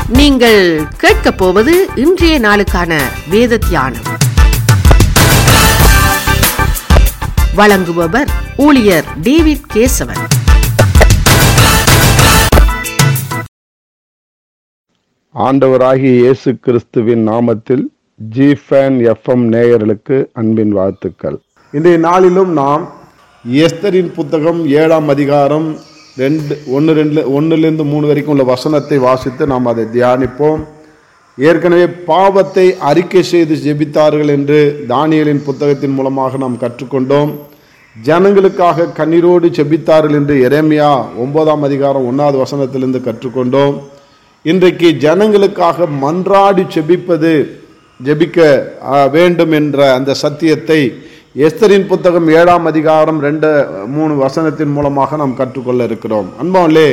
நீங்கள் கேட்கப் போவது இன்றைய நாளுக்கான வேத தியானம் வழங்குபவர் ஊழியர் டேவிட் கேசவன் ஆண்டவராகிய இயேசு கிறிஸ்துவின் நாமத்தில் ஜிஃபேன் எஃப்எம் நேயர்களுக்கு அன்பின் வாழ்த்துக்கள் இன்றைய நாளிலும் நாம் எஸ்தரின் புத்தகம் ஏழாம் அதிகாரம் ரெண்டு ஒன்று ரெண்டு ஒன்றுலேருந்து மூணு வரைக்கும் உள்ள வசனத்தை வாசித்து நாம் அதை தியானிப்போம் ஏற்கனவே பாவத்தை அறிக்கை செய்து ஜெபித்தார்கள் என்று தானியலின் புத்தகத்தின் மூலமாக நாம் கற்றுக்கொண்டோம் ஜனங்களுக்காக கண்ணீரோடு ஜெபித்தார்கள் என்று எரேமியா ஒன்பதாம் அதிகாரம் ஒன்றாவது வசனத்திலிருந்து கற்றுக்கொண்டோம் இன்றைக்கு ஜனங்களுக்காக மன்றாடி ஜெபிப்பது ஜெபிக்க ஆ, வேண்டும் என்ற அந்த சத்தியத்தை எஸ்தரின் புத்தகம் ஏழாம் அதிகாரம் ரெண்டு மூணு வசனத்தின் மூலமாக நாம் கற்றுக்கொள்ள இருக்கிறோம் அன்பாவிலே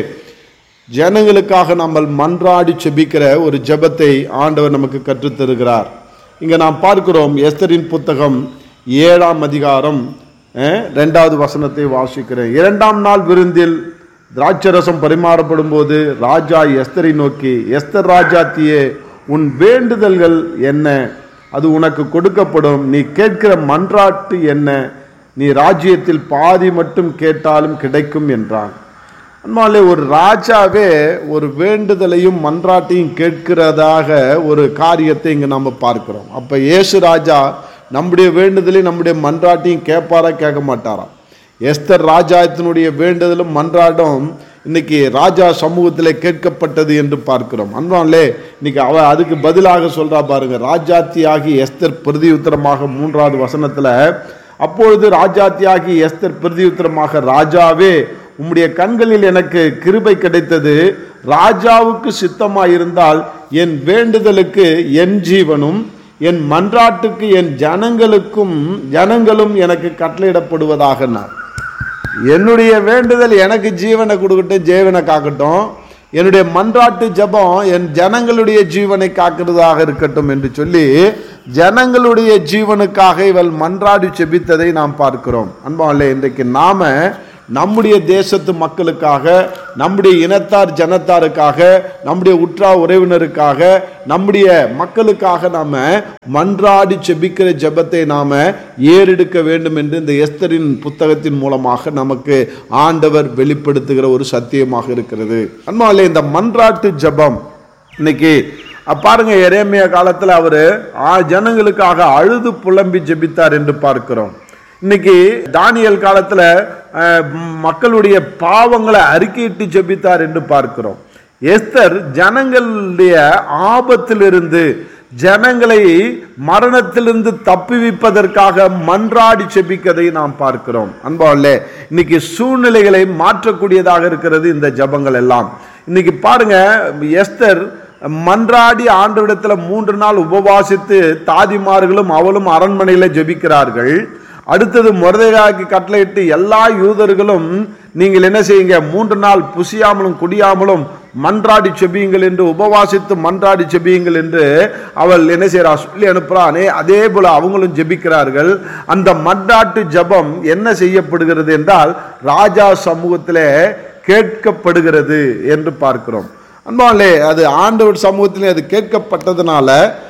ஜனங்களுக்காக நம்ம மன்றாடி செபிக்கிற ஒரு ஜெபத்தை ஆண்டவர் நமக்கு கற்றுத் தருகிறார் இங்கே நாம் பார்க்கிறோம் எஸ்தரின் புத்தகம் ஏழாம் அதிகாரம் அஹ், ரெண்டாவது வசனத்தை வாசிக்கிறேன் இரண்டாம் நாள் விருந்தில் திராட்சரசம் பரிமாறப்படும் போது ராஜா எஸ்தரை நோக்கி எஸ்தர் ராஜாத்தியே உன் வேண்டுதல்கள் என்ன அது உனக்கு கொடுக்கப்படும் நீ கேட்கிற மன்றாட்டு என்ன நீ ராஜ்யத்தில் பாதி மட்டும் கேட்டாலும் கிடைக்கும் என்றான் அன்பாலே ஒரு ராஜாவே ஒரு வேண்டுதலையும் மன்றாட்டையும் கேட்கிறதாக ஒரு காரியத்தை இங்க நம்ம பார்க்கிறோம் அப்ப இயேசு ராஜா நம்முடைய வேண்டுதலையும் நம்முடைய மன்றாட்டையும் கேட்பாரா கேட்க மாட்டாராம் எஸ்தர் ராஜாத்தினுடைய வேண்டுதலும் மன்றாடும் இன்னைக்கு ராஜா சமூகத்தில் கேட்கப்பட்டது என்று பார்க்கிறோம் அன்பாலே இன்னைக்கு அவ அதுக்கு பதிலாக சொல்றா பாருங்க ராஜாத்தியாகி எஸ்தர் பிரதியுத்தரமாக மூன்றாவது வசனத்துல அப்பொழுது ராஜாத்தியாகி எஸ்தர் பிரதியுத்தரமாக ராஜாவே உம்முடைய கண்களில் எனக்கு கிருபை கிடைத்தது ராஜாவுக்கு சித்தமாயிருந்தால் என் வேண்டுதலுக்கு என் ஜீவனும் என் மன்றாட்டுக்கு என் ஜனங்களுக்கும் ஜனங்களும் எனக்கு கட்டளையிடப்படுவதாக நான் என்னுடைய வேண்டுதல் எனக்கு ஜீவனை கொடுக்கட்டும் ஜீவனை காக்கட்டும் என்னுடைய மன்றாட்டு ஜெபம் என் ஜனங்களுடைய ஜீவனை காக்கிறதாக இருக்கட்டும் என்று சொல்லி ஜனங்களுடைய ஜீவனுக்காக இவள் மன்றாடி செபித்ததை நாம் பார்க்கிறோம் அன்பாலே இன்றைக்கு நாம நம்முடைய தேசத்து மக்களுக்காக நம்முடைய இனத்தார் ஜனத்தாருக்காக நம்முடைய உற்றா உறவினருக்காக நம்முடைய மக்களுக்காக நாம மன்றாடி செபிக்கிற ஜெபத்தை நாம ஏறெடுக்க வேண்டும் என்று இந்த எஸ்தரின் புத்தகத்தின் மூலமாக நமக்கு ஆண்டவர் வெளிப்படுத்துகிற ஒரு சத்தியமாக இருக்கிறது அன்பாலே இந்த மன்றாட்டு ஜெபம் இன்னைக்கு அஹ் பாருங்க எரேமியா காலத்துல அவரு ஆ ஜனங்களுக்காக அழுது புலம்பி ஜெபித்தார் என்று பார்க்கிறோம் இன்னைக்கு தானியல் காலத்துல அஹ், மக்களுடைய பாவங்களை அறிக்கையிட்டு ஜெபித்தார் என்று பார்க்கிறோம் எஸ்தர் ஜனங்களுடைய ஆபத்திலிருந்து ஜனங்களை மரணத்திலிருந்து தப்புவிப்பதற்காக மன்றாடி செபிக்கதை நாம் பார்க்கிறோம் அன்பாவில்ல இன்னைக்கு சூழ்நிலைகளை மாற்றக்கூடியதாக இருக்கிறது இந்த ஜபங்கள் எல்லாம் இன்னைக்கு பாருங்க எஸ்தர் மன்றாடி ஆண்டவிடத்துல மூன்று நாள் உபவாசித்து தாதிமார்களும் அவளும் அரண்மனையில ஜெபிக்கிறார்கள் அடுத்தது முரதையாக்கு கட்டளையிட்டு எல்லா யூதர்களும் நீங்கள் என்ன செய்யுங்க மூன்று நாள் புசியாமலும் குடியாமலும் மன்றாடி செபியுங்கள் என்று உபவாசித்து மன்றாடி செபியுங்கள் என்று அவள் என்ன செய்றா சொல்லி அனுப்புறானே அதே போல அவங்களும் ஜெபிக்கிறார்கள் அந்த மன்றாட்டு ஜெபம் என்ன செய்யப்படுகிறது என்றால் ராஜா சமூகத்திலே கேட்கப்படுகிறது என்று பார்க்கிறோம் அன்பாலே அது ஆண்டவர் சமூகத்திலே அது கேட்கப்பட்டதுனால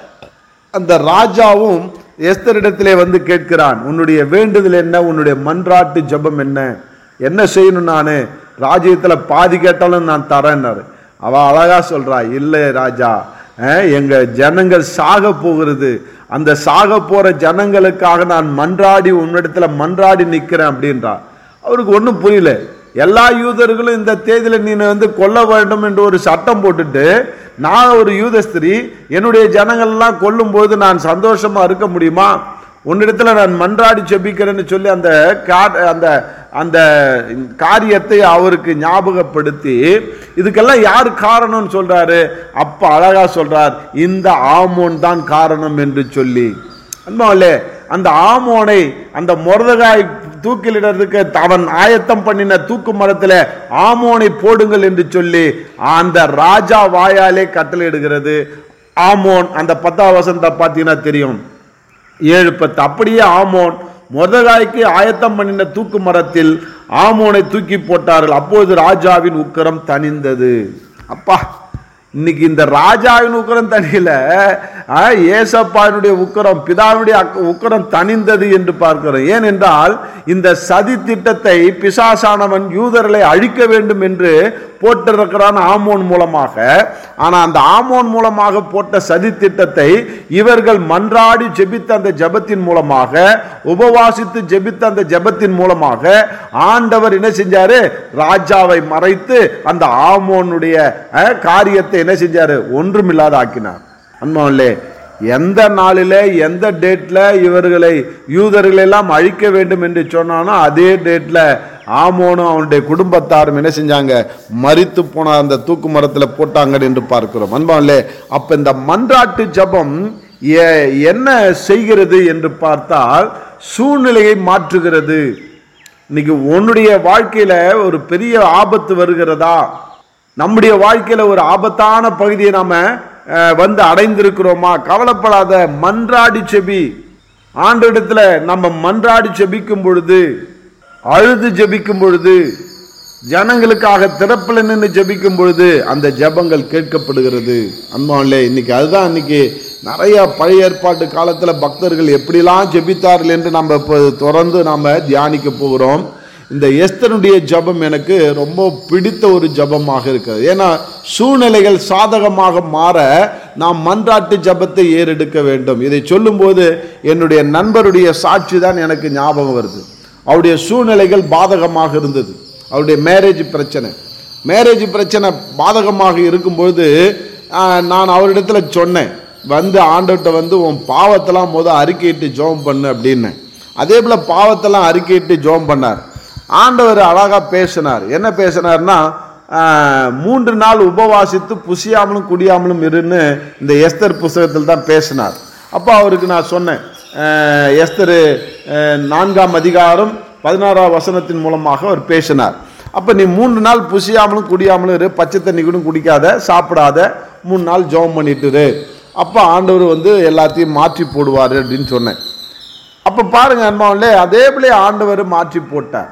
அந்த ராஜாவும் எஸ்தரிடத்திலே வந்து கேட்கிறான் உன்னுடைய வேண்டுதல் என்ன உன்னுடைய மன்றாட்டு ஜெபம் என்ன என்ன செய்யணும் நான் ராஜ்யத்துல பாதி கேட்டாலும் நான் தரேன்னாரு அவ அழகா சொல்றா இல்லை ராஜா அஹ், எங்க ஜனங்கள் சாக போகிறது அந்த சாக போற ஜனங்களுக்காக நான் மன்றாடி உன்னிடத்துல மன்றாடி நிக்கிறேன் அப்படின்றா அவருக்கு ஒன்றும் புரியல எல்லா யூதர்களும் இந்த தேதியில நீ வந்து கொல்ல வேண்டும் என்று ஒரு சட்டம் போட்டுட்டு நான் ஒரு யூத ஸ்திரீ என்னுடைய ஜனங்கள்லாம் கொல்லும்போது நான் சந்தோஷமா இருக்க முடியுமா உன்னிடத்துல நான் மன்றாடி செபிக்கிறேன்னு சொல்லி அந்த கா- அந்த அந்த காரியத்தை அவருக்கு ஞாபகப்படுத்தி இதுக்கெல்லாம் யார் காரணம்னு சொல்றாரு அப்ப அழகா சொல்றார் இந்த ஆமோன் தான் காரணம் என்று சொல்லி அன்பாவிலே அந்த ஆமோனை அந்த முரதகாய் தூக்கிலிடறதுக்கு அவன் ஆயத்தம் பண்ணின தூக்கு மரத்துல ஆமோனை போடுங்கள் என்று சொல்லி அந்த ராஜா வாயாலே கட்டளையிடுகிறது ஆமோன் அந்த பத்தாம் வசனத்தை பார்த்தீங்கன்னா தெரியும் ஏழு பத்து அப்படியே ஆமோன் மொதகாய்க்கு ஆயத்தம் பண்ணின தூக்கு மரத்தில் ஆமோனை தூக்கி போட்டார்கள் அப்பொழுது ராஜாவின் உக்கரம் தணிந்தது அப்பா இன்னைக்கு இந்த ராஜாவின் உக்கரம் தனியில ஆ, ஏசப்பாவினுடைய உக்கரம் பிதாவுடைய அக்க- உக்கரம் தனிந்தது என்று பார்க்கிறோம் ஏனென்றால் இந்த சதி திட்டத்தை பிசாசானவன் யூதர்களை அழிக்க வேண்டும் என்று போட்டிருக்கிறான் ஆமோன் மூலமாக ஆனா அந்த ஆமோன் மூலமாக போட்ட சதி திட்டத்தை இவர்கள் மன்றாடி ஜெபித்த அந்த ஜெபத்தின் மூலமாக உபவாசித்து ஜெபித்த அந்த ஜெபத்தின் மூலமாக ஆண்டவர் என்ன செஞ்சாரு ராஜாவை மறைத்து அந்த ஆமோனுடைய அஹ், காரியத்தை என்ன செஞ்சாரு ஒன்றுமில்லாத ஆக்கினார் அன்பாவிலே எந்த நாளில எந்த டேட்ல இவர்களை யூதர்களை எல்லாம் அழிக்க வேண்டும் என்று சொன்னானோ அதே டேட்ல ஆமோனும் அவனுடைய குடும்பத்தாரும் என்ன செஞ்சாங்க மரித்து போன அந்த தூக்கு மரத்துல போட்டாங்க என்று பார்க்கிறோம் அன்பாவிலே அப்ப இந்த மன்றாட்டு ஜபம் எ- என்ன செய்கிறது என்று பார்த்தால் சூழ்நிலையை மாற்றுகிறது இன்னைக்கு உன்னுடைய வாழ்க்கையில ஒரு பெரிய ஆபத்து வருகிறதா நம்முடைய வாழ்க்கையில ஒரு ஆபத்தான பகுதியை நாம அஹ், வந்து அடைந்திருக்கிறோமா கவலைப்படாத மன்றாடி செபி ஆண்டிடத்துல நம்ம மன்றாடி செபிக்கும் பொழுது அழுது ஜெபிக்கும் பொழுது ஜனங்களுக்காக திறப்பில் நின்று ஜெபிக்கும் பொழுது அந்த ஜெபங்கள் கேட்கப்படுகிறது அன்பாவிலே இன்னைக்கு அதுதான் இன்னைக்கு நிறைய பழைய ஏற்பாட்டு காலத்தில் பக்தர்கள் எப்படிலாம் ஜெபித்தார்கள் என்று நம்ம இப்போ தொடர்ந்து நாம் தியானிக்க போகிறோம் இந்த எஸ்தனுடைய ஜெபம் எனக்கு ரொம்ப பிடித்த ஒரு ஜெபமாக இருக்கிறது ஏன்னா சூழ்நிலைகள் சாதகமாக மாற நாம் மன்றாட்டு ஜெபத்தை ஏறெடுக்க வேண்டும் இதை சொல்லும்போது என்னுடைய நண்பருடைய சாட்சி தான் எனக்கு ஞாபகம் வருது அவருடைய சூழ்நிலைகள் பாதகமாக இருந்தது அவருடைய மேரேஜ் பிரச்சனை மேரேஜ் பிரச்சனை பாதகமாக இருக்கும்பொழுது ஆஹ், நான் அவரிடத்துல சொன்னேன் வந்து ஆண்டவர்கிட்ட வந்து உன் பாவத்தெல்லாம் முத அறிக்கையிட்டு ஜெபம் பண்ணு அப்படின்னேன் அதே போல் பாவத்தெல்லாம் அறிக்கையிட்டு ஜெபம் பண்ணார் ஆண்டவர் அழகாக பேசினார் என்ன பேசினார்னா ஆஹ், மூன்று நாள் உபவாசித்து புசியாமலும் குடியாமலும் இருன்னு இந்த எஸ்தர் புஸ்தகத்தில் தான் பேசினார் அப்போ அவருக்கு நான் சொன்னேன் அஹ், எஸ்தர் அஹ், நான்காம் அதிகாரம் பதினாறாம் வசனத்தின் மூலமாக அவர் பேசினார் அப்போ நீ மூன்று நாள் புசியாமலும் குடியாமலும் இரு பச்சை தண்ணி கூட குடிக்காத சாப்பிடாத மூணு நாள் ஜெபம் பண்ணிட்டு இரு அப்போ ஆண்டவர் வந்து எல்லாத்தையும் மாற்றி போடுவார் அப்படின்னு சொன்னேன் அப்போ பாருங்க அன்பாவிலே அதே போல ஆண்டவர் மாற்றி போட்டார்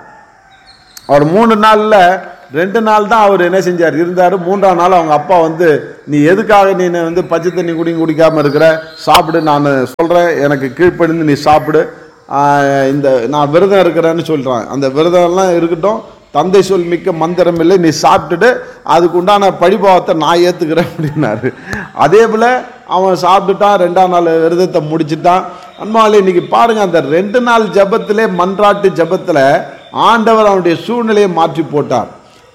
அவர் மூணு நாளில் ரெண்டு நாள் தான் அவர் என்ன செஞ்சார் இருந்தார் மூன்றாம் நாள் அவங்க அப்பா வந்து நீ எதுக்காக நீ வந்து பச்சை தண்ணி குடி குடிக்காம இருக்கிற சாப்பிடு நான் சொல்கிறேன் எனக்கு கீழ்ப்படிந்து நீ சாப்பிடு ஆஹ் இந்த நான் விரதம் இருக்கிறேன்னு சொல்கிறான் அந்த விரதம்லாம் இருக்கட்டும் தந்தை சொல் மிக்க மந்திரம் இல்லை நீ சாப்பிட்டுட்டு அதுக்கு உண்டான பழிபாவத்தை நான் ஏற்றுக்கிறேன் அப்படின்னாரு அதே போல் அவன் சாப்பிட்டுட்டான் ரெண்டாம் நாள் விரதத்தை முடிச்சிட்டான் அன்பாலே இன்னைக்கு பாருங்க அந்த ரெண்டு நாள் ஜெபத்திலே மன்றாட்டு ஜெபத்தில் ஆண்டவர் அவனுடைய சூழ்நிலையை மாற்றி போட்டார்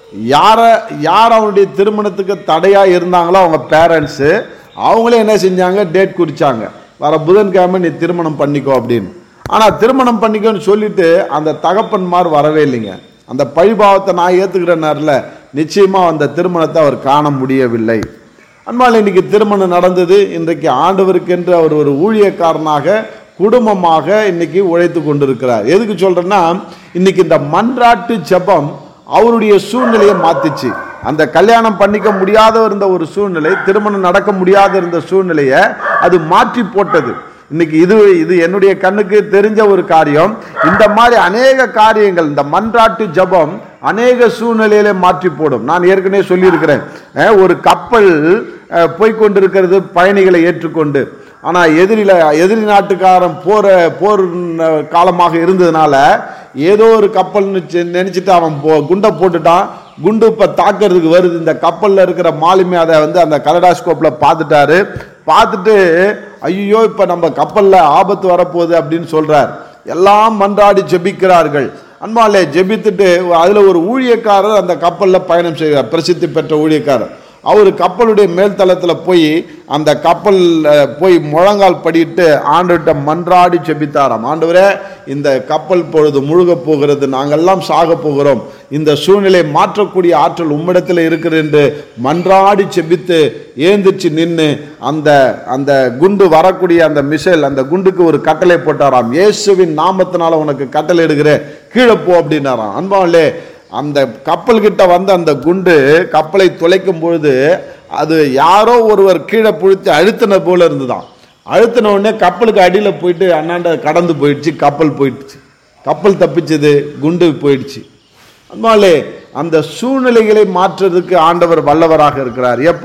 யாரை யார் அவனுடைய திருமணத்துக்கு தடையாக இருந்தாங்களோ அவங்க பேரண்ட்ஸு அவங்களே என்ன செஞ்சாங்க டேட் குறிச்சாங்க வர புதன்கிழமை நீ திருமணம் பண்ணிக்கோ அப்படின்னு ஆனால் திருமணம் பண்ணிக்கோன்னு சொல்லிட்டு அந்த தகப்பன்மார் வரவே இல்லைங்க அந்த பழிபாவத்தை நான் ஏற்றுக்கிறேன்னார்ல நிச்சயமாக அந்த திருமணத்தை அவர் காண முடியவில்லை அன்பால் இன்னைக்கு திருமணம் நடந்தது இன்றைக்கு ஆண்டவருக்கென்று அவர் ஒரு ஊழியக்காரனாக குடும்பமாக இன்னைக்கு உழைத்து கொண்டிருக்கிறார் எதுக்கு சொல்றேன்னா இன்னைக்கு இந்த மன்றாட்டு ஜெபம் அவருடைய சூழ்நிலையை மாத்திச்சு அந்த கல்யாணம் பண்ணிக்க முடியாத இருந்த ஒரு சூழ்நிலை திருமணம் நடக்க முடியாத இருந்த சூழ்நிலையை அது மாற்றி போட்டது இன்னைக்கு இது இது என்னுடைய கண்ணுக்கு தெரிஞ்ச ஒரு காரியம் இந்த மாதிரி அநேக காரியங்கள் இந்த மன்றாட்டு ஜெபம் அநேக சூழ்நிலையில மாற்றி போடும் நான் ஏற்கனவே சொல்லியிருக்கிறேன் அஹ், ஒரு கப்பல் அஹ், போய்க் கொண்டிருக்கிறது பயணிகளை ஏற்றுக்கொண்டு ஆனா எதிரில எதிரி நாட்டுக்காரன் போற போர் ந- காலமாக இருந்ததுனால ஏதோ ஒரு கப்பல்னு செ- நினைச்சிட்டு அவன் போ- குண்டை போட்டுட்டான் குண்டு இப்ப தாக்குறதுக்கு வருது இந்த கப்பல்ல இருக்கிற மாலுமி அதை வந்து அந்த கலடாஸ்கோப்ல பார்த்துட்டாரு பார்த்துட்டு ஐயோ இப்ப நம்ம கப்பல்ல ஆபத்து வரப்போகுது அப்படின்னு சொல்றார் எல்லாம் மன்றாடி ஜெபிக்கிறார்கள் அன்பாலே ஜெபித்துட்டு அதுல ஒரு ஊழியக்காரர் அந்த கப்பல்ல பயணம் செய்கிறார் பிரசித்தி பெற்ற ஊழியக்காரர் அவர் கப்பலுடைய மேல்தளத்தில் போய் அந்த கப்பல் அஹ், போய் முழங்கால் படிட்டு ஆண்டுகிட்ட மன்றாடி செபித்தாராம் ஆண்டவரே இந்த கப்பல் பொழுது முழுகப் போகிறது நாங்கெல்லாம் சாக போகிறோம் இந்த சூழ்நிலை மாற்றக்கூடிய ஆற்றல் உம்மிடத்தில் இருக்கிறது என்று மன்றாடி செபித்து ஏந்திரிச்சு நின்று அந்த அந்த குண்டு வரக்கூடிய அந்த மிசைல் அந்த குண்டுக்கு ஒரு கட்டளை போட்டாராம் இயேசுவின் நாமத்தினால உனக்கு கட்டளை எடுக்கிறேன் கீழே போ அப்படின்னாராம் அன்பாவிலே அந்த கப்பல் கிட்ட வந்து அந்த குண்டு கப்பலை துளைக்கும் பொழுது அது யாரோ ஒருவர் கீழே புழுத்தி அழுத்தின போல இருந்துதான் அழுத்தின உடனே கப்பலுக்கு அடியில் போயிட்டு அண்ணாண்ட கடந்து போயிடுச்சு கப்பல் போயிடுச்சு கப்பல் தப்பிச்சது குண்டு போயிடுச்சு அன்பாலே அந்த சூழ்நிலைகளை மாற்றுறதுக்கு ஆண்டவர் வல்லவராக இருக்கிறார் எப்போ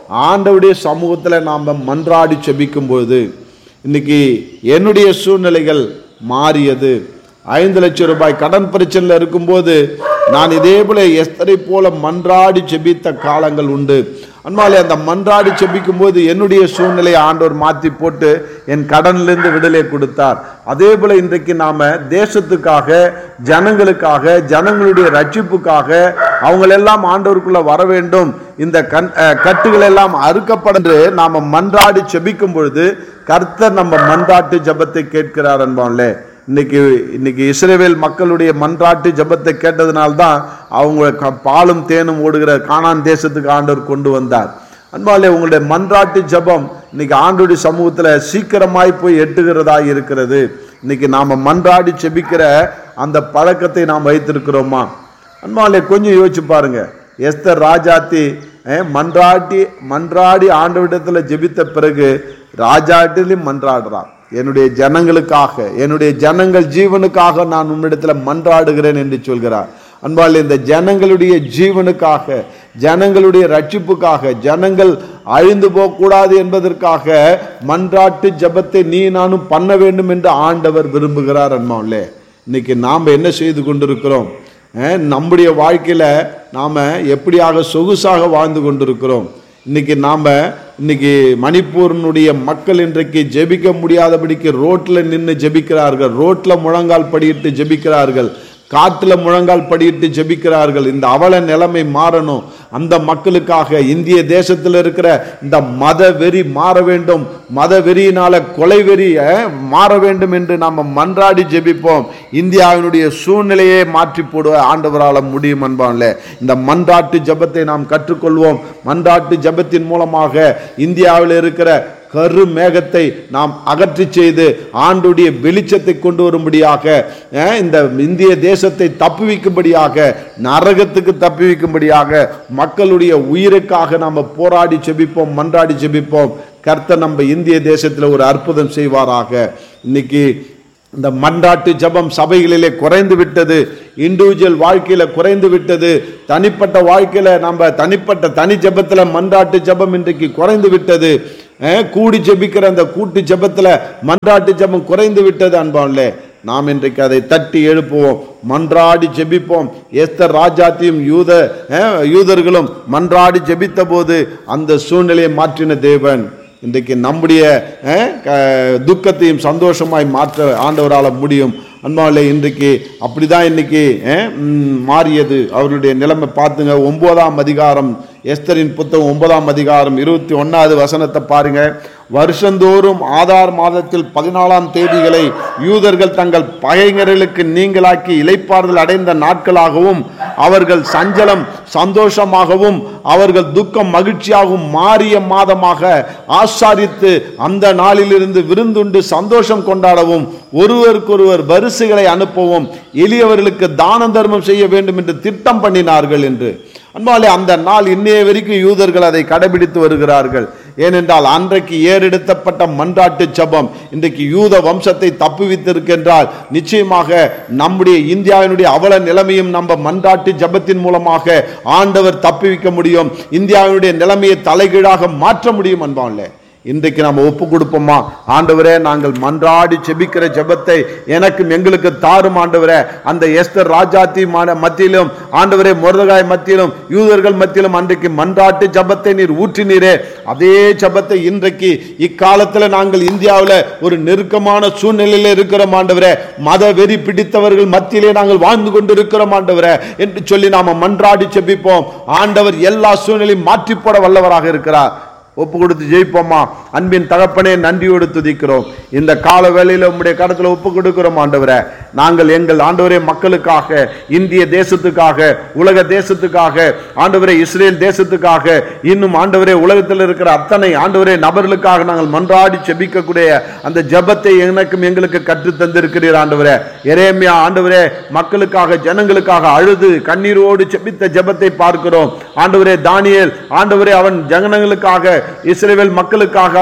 ஆண்டவருடைய சமூகத்தில் நாம் மன்றாடி செபிக்கும் பொழுது இன்னைக்கு என்னுடைய சூழ்நிலைகள் மாறியது ஐந்து லட்சம் ரூபாய் கடன் பிரச்சனையில் இருக்கும்போது நான் இதே போல எஸ்தரை போல மன்றாடி செபித்த காலங்கள் உண்டு அன்பாலே அந்த மன்றாடி செபிக்கும் போது என்னுடைய சூழ்நிலையை ஆண்டவர் மாற்றி போட்டு என் கடனிலிருந்து விடுதலை கொடுத்தார் அதே போல இன்றைக்கு நாம தேசத்துக்காக ஜனங்களுக்காக ஜனங்களுடைய ரட்சிப்புக்காக அவங்களெல்லாம் ஆண்டவருக்குள்ள வர வேண்டும் இந்த கண் அஹ், கட்டுகள் எல்லாம் அறுக்கப்படன்று நாம மன்றாடி செபிக்கும் பொழுது கர்த்தர் நம்ம மன்றாட்டு ஜெபத்தை கேட்கிறார் அன்பான்லே இன்னைக்கு இன்னைக்கு இஸ்ரேவேல் மக்களுடைய மன்றாட்டு ஜெபத்தை கேட்டதுனால்தான் அவங்க க- பாலும் தேனும் ஓடுகிற கானான் தேசத்துக்கு ஆண்டவர் கொண்டு வந்தார் அன்பாலே உங்களுடைய மன்றாட்டு ஜெபம் இன்னைக்கு ஆண்டுடைய சமூகத்துல சீக்கிரமாய் போய் எட்டுகிறதா இருக்கிறது இன்னைக்கு நாம மன்றாடி செபிக்கிற அந்த பழக்கத்தை நாம் வைத்திருக்கிறோமா அன்பாலே கொஞ்சம் யோசிச்சு பாருங்க எஸ்தர் ராஜாத்தி அஹ், மன்றாட்டி மன்றாடி ஆண்டவிடத்துல ஜெபித்த பிறகு ராஜாட்டிலும் மன்றாடுறான் என்னுடைய ஜனங்களுக்காக என்னுடைய ஜனங்கள் ஜீவனுக்காக நான் உன்னிடத்துல மன்றாடுகிறேன் என்று சொல்கிறார் அன்பால் இந்த ஜனங்களுடைய ஜீவனுக்காக ஜனங்களுடைய ரட்சிப்புக்காக ஜனங்கள் அழிந்து போகக்கூடாது என்பதற்காக மன்றாட்டு ஜெபத்தை நீ நானும் பண்ண வேண்டும் என்று ஆண்டவர் விரும்புகிறார் அன்பாவிலே இன்னைக்கு நாம் என்ன செய்து கொண்டிருக்கிறோம் அஹ், நம்முடைய வாழ்க்கையில நாம எப்படியாக சொகுசாக வாழ்ந்து கொண்டிருக்கிறோம் இன்னைக்கு நாம இன்னைக்கு மணிப்பூரினுடைய மக்கள் இன்றைக்கு ஜெபிக்க முடியாதபடிக்கு ரோட்ல நின்று ஜெபிக்கிறார்கள் ரோட்ல முழங்கால் படியிட்டு ஜெபிக்கிறார்கள் காட்டுல முழங்கால் படியிட்டு ஜெபிக்கிறார்கள் இந்த அவல நிலைமை மாறணும் அந்த மக்களுக்காக இந்திய தேசத்தில் இருக்கிற இந்த மத வெறி மாற வேண்டும் மத வெறியினால கொலை வெறி அஹ், மாற வேண்டும் என்று நாம் மன்றாடி ஜெபிப்போம் இந்தியாவினுடைய சூழ்நிலையே மாற்றி போடுவ ஆண்டவரால் முடியும் அன்பான்ல இந்த மன்றாட்டு ஜெபத்தை நாம் கற்றுக்கொள்வோம் மன்றாட்டு ஜெபத்தின் மூலமாக இந்தியாவில் இருக்கிற கரு மேகத்தை நாம் அகற்றி செய்து ஆண்டுடைய வெளிச்சத்தை கொண்டு வரும்படியாக அஹ், இந்த இந்திய தேசத்தை தப்புவிக்கும்படியாக நரகத்துக்கு தப்புவிக்கும்படியாக மக்களுடைய உயிருக்காக நாம் போராடி செபிப்போம் மன்றாடி செபிப்போம் கர்த்தர் நம்ம இந்திய தேசத்தில் ஒரு அற்புதம் செய்வாராக இன்னைக்கு இந்த மன்றாட்டு ஜெபம் சபைகளிலே குறைந்து விட்டது இண்டிவிஜுவல் வாழ்க்கையில குறைந்து விட்டது தனிப்பட்ட வாழ்க்கையில நம்ம தனிப்பட்ட தனி ஜெபத்துல மன்றாட்டு ஜெபம் இன்றைக்கு குறைந்து விட்டது அஹ், கூடி ஜெபிக்கிற அந்த கூட்டு ஜெபத்துல மன்றாட்டு ஜெபம் குறைந்து விட்டது அன்பான்லே நாம் இன்றைக்கு அதை தட்டி எழுப்புவோம் மன்றாடி ஜெபிப்போம் எஸ்தர் ராஜாத்தையும் யூத அஹ், யூதர்களும் மன்றாடி ஜெபித்த போது அந்த சூழ்நிலையை மாற்றின தேவன் இன்றைக்கு நம்முடைய அஹ், க- துக்கத்தையும் சந்தோஷமாய் மாற்ற ஆண்டவரால் முடியும் அன்பாவிலே இன்றைக்கு அப்படிதான் இன்னைக்கு அஹ், ம், மாறியது அவருடைய நிலைமை பார்த்துங்க ஒன்பதாம் அதிகாரம் எஸ்தரின் புத்தகம் ஒன்பதாம் அதிகாரம் இருபத்தி ஒன்னாவது வசனத்தை பாருங்க வருஷந்தோறும் ஆதார் மாதத்தில் பதினாலாம் தேதிகளை யூதர்கள் தங்கள் பகைஞர்களுக்கு நீங்களாக்கி இலைப்பாறுதல் அடைந்த நாட்களாகவும் அவர்கள் சஞ்சலம் சந்தோஷமாகவும் அவர்கள் துக்கம் மகிழ்ச்சியாகவும் மாறிய மாதமாக ஆசாரித்து அந்த நாளிலிருந்து விருந்துண்டு சந்தோஷம் கொண்டாடவும் ஒருவருக்கொருவர் வரிசைகளை அனுப்பவும் எளியவர்களுக்கு தான தர்மம் செய்ய வேண்டும் என்று திட்டம் பண்ணினார்கள் என்று அன்பாலே அந்த நாள் இன்னைய வரைக்கும் யூதர்கள் அதை கடைபிடித்து வருகிறார்கள் ஏனென்றால் அன்றைக்கு ஏறெடுத்தப்பட்ட மன்றாட்டு ஜெபம் இன்றைக்கு யூத வம்சத்தை தப்புவித்திருக்கின்றால் நிச்சயமாக நம்முடைய இந்தியாவினுடைய அவல நிலைமையும் நம்ம மன்றாட்டு ஜெபத்தின் மூலமாக ஆண்டவர் தப்புவிக்க முடியும் இந்தியாவினுடைய நிலைமையை தலைகீழாக மாற்ற முடியும் அன்பான்லே இன்றைக்கு நாம் ஒப்பு கொடுப்போமா ஆண்டவரே நாங்கள் மன்றாடி செபிக்கிற ஜெபத்தை எனக்கும் எங்களுக்கு தாரும் ஆண்டவரே அந்த எஸ்தர் ராஜாத்தி மான- மத்தியிலும் ஆண்டவரே முருதகாய் மத்தியிலும் யூதர்கள் மத்தியிலும் அன்றைக்கு மன்றாட்டு ஜெபத்தை நீர் ஊற்றினீரே அதே ஜெபத்தை இன்றைக்கு இக்காலத்தில் நாங்கள் இந்தியாவில் ஒரு நெருக்கமான சூழ்நிலையில் இருக்கிறோம் ஆண்டவரே மத வெறி பிடித்தவர்கள் மத்தியிலே நாங்கள் வாழ்ந்து கொண்டு இருக்கிறோம் ஆண்டவரே என்று சொல்லி நாம மன்றாடி செபிப்போம் ஆண்டவர் எல்லா சூழ்நிலையும் மாற்றி போட வல்லவராக இருக்கிறார் ஒப்பு கொடுத்து ஜெயிப்போமா அன்பின் தகப்பனே நன்றியோடு துதிக்கிறோம் இந்த கால வேளையில உம்முடைய கடத்துல ஒப்பு கொடுக்கிறோம் ஆண்டவரே நாங்கள் எங்கள் ஆண்டவரே மக்களுக்காக இந்திய தேசத்துக்காக உலக தேசத்துக்காக ஆண்டவரே இஸ்ரேல் தேசத்துக்காக இன்னும் ஆண்டவரே உலகத்தில் இருக்கிற அத்தனை ஆண்டவரே நபர்களுக்காக நாங்கள் மன்றாடி செபிக்கக்கூடிய அந்த ஜெபத்தை எனக்கும் எங்களுக்கு கற்றுத் தந்திருக்கிறீர் ஆண்டவரே எரேமியா ஆண்டவரே மக்களுக்காக ஜனங்களுக்காக அழுது கண்ணீரோடு செபித்த ஜெபத்தை பார்க்கிறோம் ஆண்டவரே தானியேல் ஆண்டவரே அவன் ஜனங்களுக்காக இஸ்ரேல் மக்களுக்காக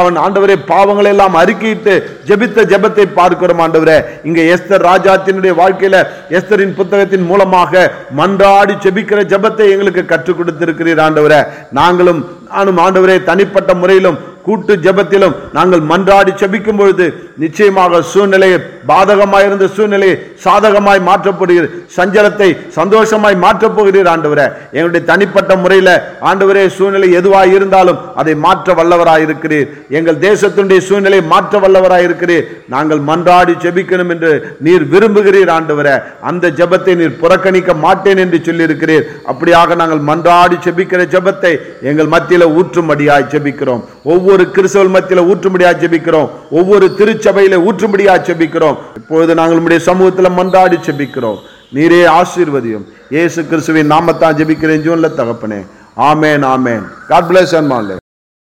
அவன் ஆண்டவரே பாவங்களை எல்லாம் அறிக்கையிட்டு ஜெபித்த ஜெபத்தை பார்க்கிறோம் ஆண்டவரே இங்க எஸ்தர் ராஜாத்தினுடைய வாழ்க்கையில எஸ்தரின் புத்தகத்தின் மூலமாக மன்றாடி ஜெபிக்கிற ஜெபத்தை எங்களுக்கு கற்றுக் கொடுத்திருக்கிறீர் ஆண்டவரே நாங்களும் நானும் ஆண்டவரே தனிப்பட்ட முறையிலும் கூட்டு ஜெபத்திலும் நாங்கள் மன்றாடி ஜெபிக்கும் பொழுது நிச்சயமாக சூழ்நிலையை பாதகமாய் இருந்த சூழ்நிலையை சாதகமாய் மாற்றப்படுகிற சஞ்சலத்தை சந்தோஷமாய் மாற்றப் போகிறீர் ஆண்டவரே எங்களுடைய தனிப்பட்ட முறையில ஆண்டவரே சூழ்நிலை எதுவாய் இருந்தாலும் அதை மாற்ற வல்லவராய் இருக்கிறீர் எங்கள் தேசத்தினுடைய சூழ்நிலை மாற்ற வல்லவராய் இருக்கிறீர் நாங்கள் மன்றாடி ஜெபிக்கணும் என்று நீர் விரும்புகிறீர் ஆண்டவரே அந்த ஜெபத்தை நீர் புறக்கணிக்க மாட்டேன் என்று சொல்லியிருக்கிறீர் அப்படியாக நாங்கள் மன்றாடி ஜெபிக்கிற ஜெபத்தை எங்கள் மத்தியில ஊற்றும்படியாய் ஜெபிக்கிறோம் ஒவ்வொரு கிறிஸ்தவல் மத்தியில ஊற்றும்படியாய் ஜெபிக்கிறோம் ஒவ்வொரு திருச்சபையில ஊற்றும்படியாய் ஜெபிக்கிறோம் இப்பொழுது நாங்கள் நம்முடைய சமூகத்தில் மன்றாடி ஜெபிக்கிறோம் நீரே ஆசீர்வதியும் இயேசு கிறிஸ்துவின் நாமத்தான் ஜெபிக்கிறேன் ஜூன்ல தகப்பனே ஆமேன் ஆமேன் காட் பிளஸ் அண்ட்